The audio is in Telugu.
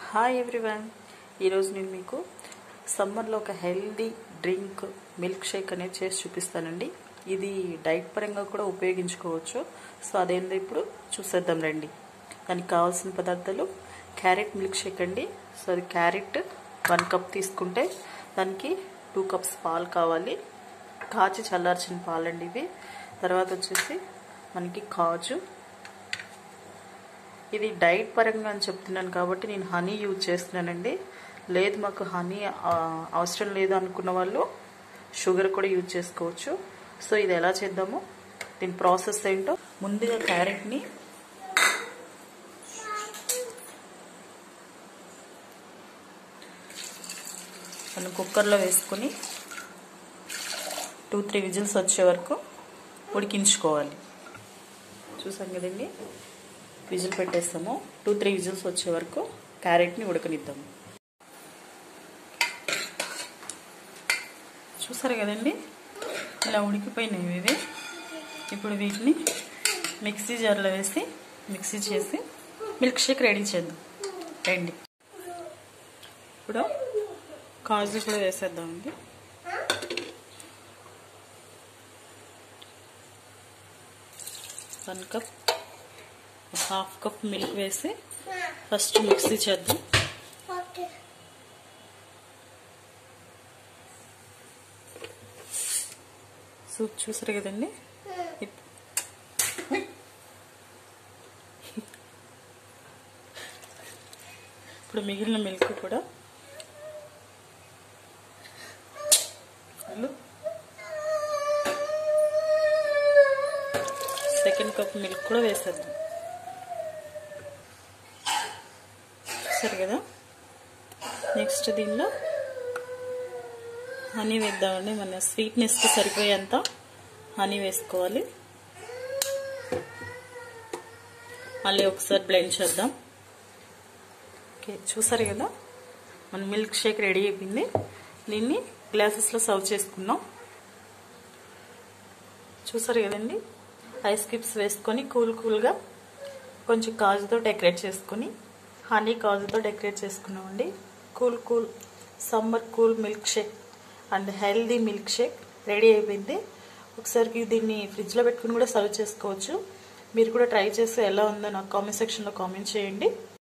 హాయ్ ఎవ్రీవన్ ఈరోజు నేను మీకు సమ్మర్లో ఒక హెల్దీ డ్రింక్ మిల్క్ షేక్ అనేది చేసి చూపిస్తానండి ఇది డైట్ పరంగా కూడా ఉపయోగించుకోవచ్చు సో అదేందో ఇప్పుడు చూసేద్దాం రండి దానికి కావాల్సిన పదార్థాలు క్యారెట్ మిల్క్ షేక్ అండి సో అది క్యారెట్ వన్ కప్ తీసుకుంటే దానికి టూ కప్స్ పాలు కావాలి కాచి చల్లార్చిన పాలండి ఇవి తర్వాత వచ్చేసి మనకి కాజు ఇది డైట్ పరంగా అని చెప్తున్నాను కాబట్టి నేను హనీ యూజ్ చేస్తున్నానండి లేదు మాకు హనీ అవసరం లేదు అనుకున్న వాళ్ళు షుగర్ కూడా యూజ్ చేసుకోవచ్చు సో ఇది ఎలా చేద్దామో దీని ప్రాసెస్ ఏంటో ముందుగా క్యారెట్ని మనం కుక్కర్లో వేసుకొని టూ త్రీ విజిల్స్ వచ్చే వరకు ఉడికించుకోవాలి చూసాం కదండి విజిల్ పెట్టేస్తాము టూ త్రీ విజిల్స్ వచ్చే వరకు క్యారెట్ని ఉడకనిద్దాము చూసారు కదండి ఇలా ఉడికిపోయినాయి ఇవి ఇప్పుడు వీటిని మిక్సీ జార్లో వేసి మిక్సీ చేసి మిల్క్ షేక్ రెడీ చేద్దాం రండి ఇప్పుడు కాజు కూడా వేసేద్దామండి one cup half cup milk వేసి ఫస్ట్ మిక్సీ చేద్దాం సూప్ చూసారు కదండి ఇప్పుడు మిగిలిన మిల్క్ కూడా సెకండ్ కప్ మిల్క్ కూడా వేసేద్దాం సరే కదా నెక్స్ట్ దీనిలో హనీ వేద్దామండి మన స్వీట్నెస్కి సరిపోయేంత హనీ వేసుకోవాలి మళ్ళీ ఒకసారి బ్లెండ్ చేద్దాం ఓకే చూసారు కదా మన మిల్క్ షేక్ రెడీ అయిపోయింది దీన్ని గ్లాసెస్లో సర్వ్ చేసుకుందాం చూసారు కదండి ఐస్ క్యూబ్స్ వేసుకొని కూల్ కూల్గా కొంచెం కాజుతో డెకరేట్ చేసుకొని హనీ కాజుతో డెకరేట్ చేసుకున్నామండి cool cool summer cool milk shake and healthy milk shake ready అయిపోయింది ఒకసారి దీన్ని ఫ్రిడ్జ్లో పెట్టుకుని కూడా సర్వ్ చేసుకోవచ్చు మీరు కూడా ట్రై చేసి ఎలా ఉందో నాకు కామెంట్ సెక్షన్లో కామెంట్ చేయండి